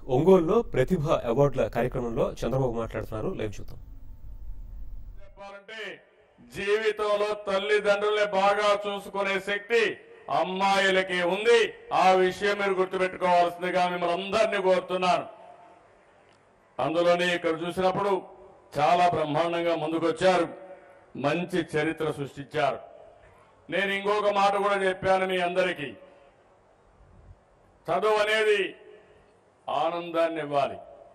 ఒంగోలులో ప్రతిభ అవార్డుల కార్యక్రమంలో చంద్రబాబు మాట్లాడుతున్నారు లైవ్ చూద్దాం చెప్పాలంటే జీవితంలో తల్లిదండ్రుల్ని బాగా చూసుకునే శక్తి అమ్మాయిలకి ఉంది ఆ విషయం మీరు గుర్తుపెట్టుకోవాల్సిందిగా మిమ్మల్ని అందరినీ కోరుతున్నాను అందులోనే ఇక్కడ చూసినప్పుడు చాలా బ్రహ్మాండంగా ముందుకొచ్చారు మంచి చరిత్ర సృష్టించారు నేను ఇంకొక మాట కూడా చెప్పాను మీ అందరికీ చదువు అనేది ఆనందాన్ని ఇవ్వాలి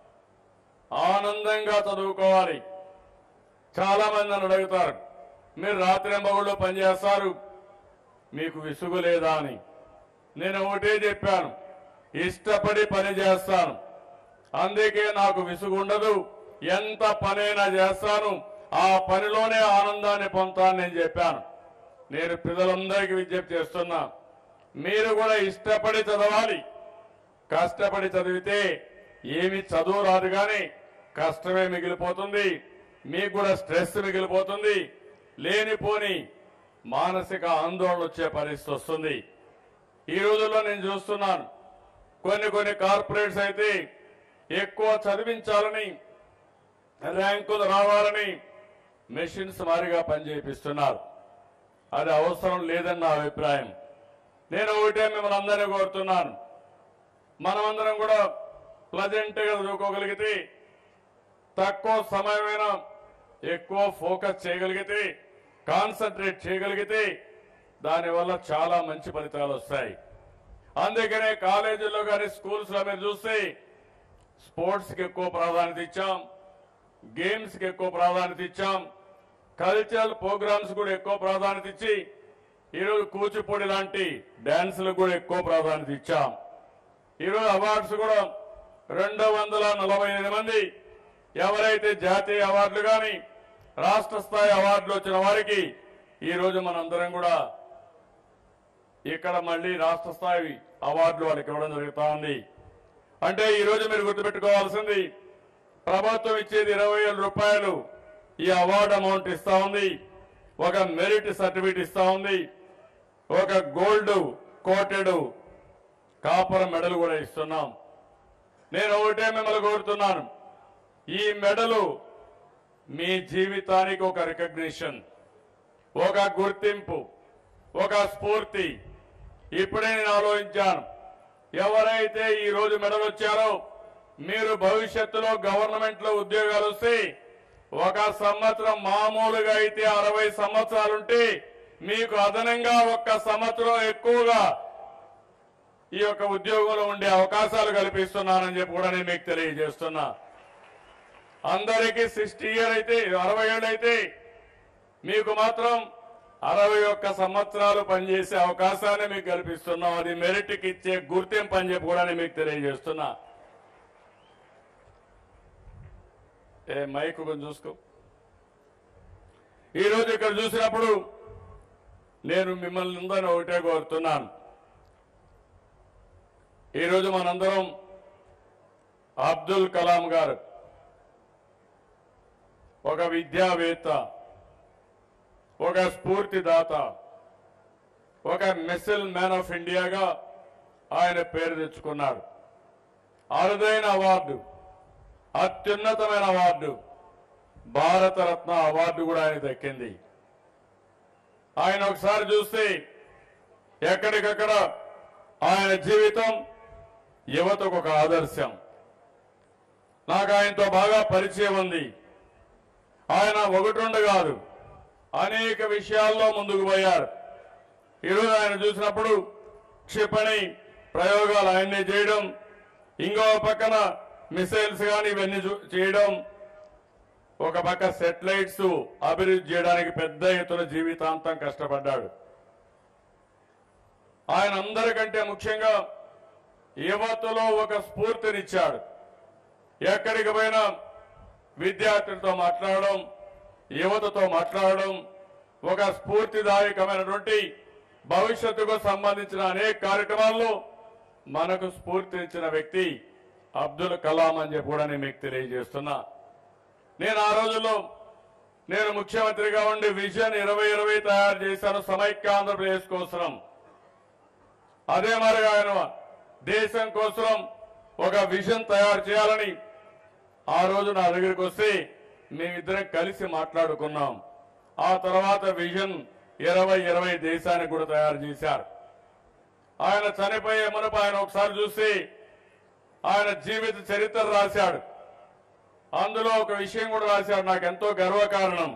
ఆనందంగా చదువుకోవాలి చాలా మంది నన్ను అడుగుతారు మీరు రాత్రింబగుళ్ళు పనిచేస్తారు మీకు విసుగు లేదా అని నేను ఒకటే చెప్పాను ఇష్టపడి పని చేస్తాను అందుకే నాకు విసుగు ఉండదు ఎంత పనైనా చేస్తాను ఆ పనిలోనే ఆనందాన్ని పొందుతాను నేను చెప్పాను నేను ప్రజలందరికీ విజ్ఞప్తి చేస్తున్నా మీరు కూడా ఇష్టపడి చదవాలి కష్టపడి చదివితే ఏమి చదువు రాదు కానీ కష్టమే మిగిలిపోతుంది మీకు కూడా స్ట్రెస్ మిగిలిపోతుంది లేనిపోని మానసిక ఆందోళన వచ్చే పరిస్థితి వస్తుంది ఈ రోజుల్లో నేను చూస్తున్నాను కొన్ని కొన్ని కార్పొరేట్స్ అయితే ఎక్కువ చదివించాలని ర్యాంకులు రావాలని మెషిన్స్ మారిగా పనిచేపిస్తున్నారు అది అవసరం లేదని నా అభిప్రాయం నేను ఒకటే మిమ్మల్ని అందరినీ కోరుతున్నాను మనమందరం కూడా ప్లజెంట్ గా చదువుకోగలిగితే తక్కువ సమయమైన ఎక్కువ ఫోకస్ చేయగలిగితే కాన్సన్ట్రేట్ చేయగలిగితే దానివల్ల చాలా మంచి ఫలితాలు వస్తాయి అందుకనే కాలేజీల్లో కానీ స్కూల్స్ లో మీరు చూస్తే స్పోర్ట్స్ కి ఎక్కువ ప్రాధాన్యత ఇచ్చాం గేమ్స్ కి ఎక్కువ ప్రాధాన్యత ఇచ్చాం కల్చరల్ ప్రోగ్రామ్స్ కూడా ఎక్కువ ప్రాధాన్యత ఇచ్చి ఈరోజు కూచిపూడి లాంటి డాన్సులకు కూడా ఎక్కువ ప్రాధాన్యత ఇచ్చాం ఈరోజు అవార్డ్స్ కూడా రెండు వందల నలభై ఎనిమిది మంది ఎవరైతే జాతీయ అవార్డులు కానీ రాష్ట్ర స్థాయి అవార్డులు వచ్చిన వారికి ఈ రోజు మనందరం కూడా ఇక్కడ మళ్ళీ రాష్ట్ర స్థాయి అవార్డులు వాళ్ళకి ఇవ్వడం జరుగుతా ఉంది అంటే ఈ రోజు మీరు గుర్తుపెట్టుకోవాల్సింది ప్రభుత్వం ఇచ్చేది ఇరవై వేల రూపాయలు ఈ అవార్డు అమౌంట్ ఇస్తా ఉంది ఒక మెరిట్ సర్టిఫికేట్ ఇస్తా ఉంది ఒక గోల్డ్ కోటెడ్ కాపర్ మెడల్ కూడా ఇస్తున్నాం నేను ఒకటే మిమ్మల్ని కోరుతున్నాను ఈ మెడలు మీ జీవితానికి ఒక రికగ్నిషన్ ఒక గుర్తింపు ఒక స్ఫూర్తి ఇప్పుడే నేను ఆలోచించాను ఎవరైతే ఈ రోజు మెడల్ వచ్చారో మీరు భవిష్యత్తులో గవర్నమెంట్ లో ఉద్యోగాలు వస్తే ఒక సంవత్సరం మామూలుగా అయితే అరవై సంవత్సరాలుంటే మీకు అదనంగా ఒక్క సంవత్సరం ఎక్కువగా ఈ యొక్క ఉద్యోగంలో ఉండే అవకాశాలు కల్పిస్తున్నానని చెప్పి కూడా నేను మీకు తెలియజేస్తున్నా అందరికీ సిక్స్టీ ఇయర్ అయితే అరవై ఏళ్ళు అయితే మీకు మాత్రం అరవై ఒక్క సంవత్సరాలు పనిచేసే అవకాశాన్ని మీకు కల్పిస్తున్నాం అది మెరిట్కి ఇచ్చే గుర్తింపు అని చెప్పి కూడా నేను మీకు తెలియజేస్తున్నా ఏ మైక్ కొంచెం చూసుకో ఈ రోజు ఇక్కడ చూసినప్పుడు నేను మిమ్మల్ని అందరినీ ఒకటే కోరుతున్నాను ఈరోజు మనందరం అబ్దుల్ కలాం గారు ఒక విద్యావేత్త ఒక స్ఫూర్తిదాత ఒక మిసిల్ మ్యాన్ ఆఫ్ ఇండియాగా ఆయన పేరు తెచ్చుకున్నాడు అరుదైన అవార్డు అత్యున్నతమైన అవార్డు భారతరత్న అవార్డు కూడా ఆయన దక్కింది ఆయన ఒకసారి చూస్తే ఎక్కడికక్కడ ఆయన జీవితం యువతకు ఒక ఆదర్శం నాకు ఆయనతో బాగా పరిచయం ఉంది ఆయన ఒకటి రెండు కాదు అనేక విషయాల్లో ముందుకు పోయారు ఈరోజు ఆయన చూసినప్పుడు క్షిపణి ప్రయోగాలు ఆయన్నే చేయడం ఇంకో పక్కన మిసైల్స్ కానీ ఇవన్నీ చూ- చేయడం ఒక పక్క సెటిలైట్స్ అభివృద్ధి చేయడానికి పెద్ద ఎత్తున జీవితాంతం కష్టపడ్డాడు ఆయన అందరికంటే ముఖ్యంగా యువతలో ఒక స్ఫూర్తినిచ్చాడు ఎక్కడికి పోయినా విద్యార్థులతో మాట్లాడడం యువతతో మాట్లాడడం ఒక స్ఫూర్తిదాయకమైనటువంటి భవిష్యత్తుకు సంబంధించిన అనేక కార్యక్రమాల్లో మనకు స్ఫూర్తినిచ్చిన వ్యక్తి అబ్దుల్ కలాం అని చెప్పి కూడా నేను మీకు తెలియజేస్తున్నా నేను ఆ రోజుల్లో నేను ముఖ్యమంత్రిగా ఉండి విజన్ ఇరవై ఇరవై తయారు చేశాను సమైక్య ఆంధ్రప్రదేశ్ కోసం అదే మరి ఆయన దేశం కోసం ఒక విజన్ తయారు చేయాలని ఆ రోజు నా దగ్గరికి వస్తే మేమిద్దరం కలిసి మాట్లాడుకున్నాం ఆ తర్వాత విజన్ ఇరవై ఇరవై దేశానికి కూడా తయారు చేశారు ఆయన చనిపోయే మునుపు ఆయన ఒకసారి చూస్తే ఆయన జీవిత చరిత్ర రాశాడు అందులో ఒక విషయం కూడా రాశాడు నాకు ఎంతో గర్వకారణం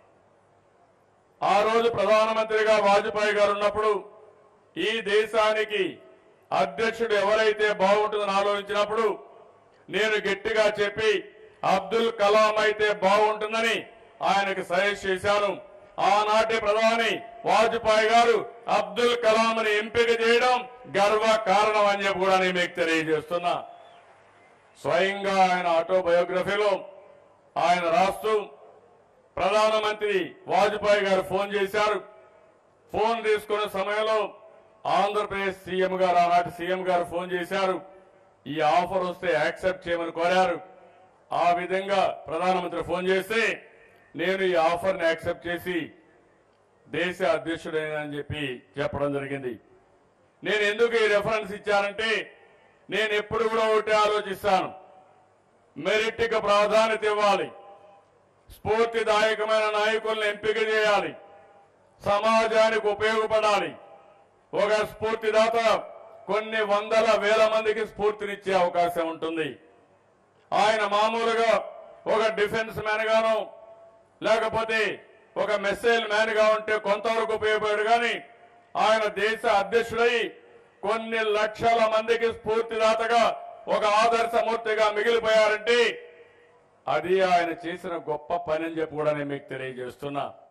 ఆ రోజు ప్రధానమంత్రిగా వాజ్పేయి గారు ఉన్నప్పుడు ఈ దేశానికి అధ్యక్షుడు ఎవరైతే బాగుంటుందని ఆలోచించినప్పుడు నేను గట్టిగా చెప్పి అబ్దుల్ కలాం అయితే బాగుంటుందని ఆయనకు సజెస్ట్ చేశాను ఆనాటి ప్రధాని వాజ్పేయి గారు అబ్దుల్ కలాంని ఎంపిక చేయడం గర్వ కారణం అని చెప్పి కూడా నేను మీకు తెలియజేస్తున్నా స్వయంగా ఆయన ఆటోబయోగ్రఫీలో ఆయన రాస్తూ ప్రధానమంత్రి వాజ్పేయి గారు ఫోన్ చేశారు ఫోన్ తీసుకున్న సమయంలో ఆంధ్రప్రదేశ్ సీఎం గారు ఆనాటి సీఎం గారు ఫోన్ చేశారు ఈ ఆఫర్ వస్తే యాక్సెప్ట్ చేయమని కోరారు ఆ విధంగా ప్రధానమంత్రి ఫోన్ చేస్తే నేను ఈ ఆఫర్ని యాక్సెప్ట్ చేసి దేశ అధ్యక్షుడైనని చెప్పి చెప్పడం జరిగింది నేను ఎందుకు ఈ రెఫరెన్స్ ఇచ్చానంటే నేను ఎప్పుడు కూడా ఒకటి ఆలోచిస్తాను మెరిట్కి ప్రాధాన్యత ఇవ్వాలి స్ఫూర్తిదాయకమైన నాయకులను ఎంపిక చేయాలి సమాజానికి ఉపయోగపడాలి ఒక స్ఫూర్తిదాత కొన్ని వందల వేల మందికి స్ఫూర్తినిచ్చే అవకాశం ఉంటుంది ఆయన మామూలుగా ఒక డిఫెన్స్ మ్యాన్ గాను లేకపోతే ఒక మెసేజ్ మ్యాన్ గా ఉంటే కొంతవరకు ఉపయోగపడాడు కానీ ఆయన దేశ అధ్యక్షుడై కొన్ని లక్షల మందికి స్ఫూర్తిదాతగా ఒక ఆదర్శమూర్తిగా మిగిలిపోయారంటే అది ఆయన చేసిన గొప్ప పని అని చెప్పి కూడా నేను మీకు తెలియజేస్తున్నా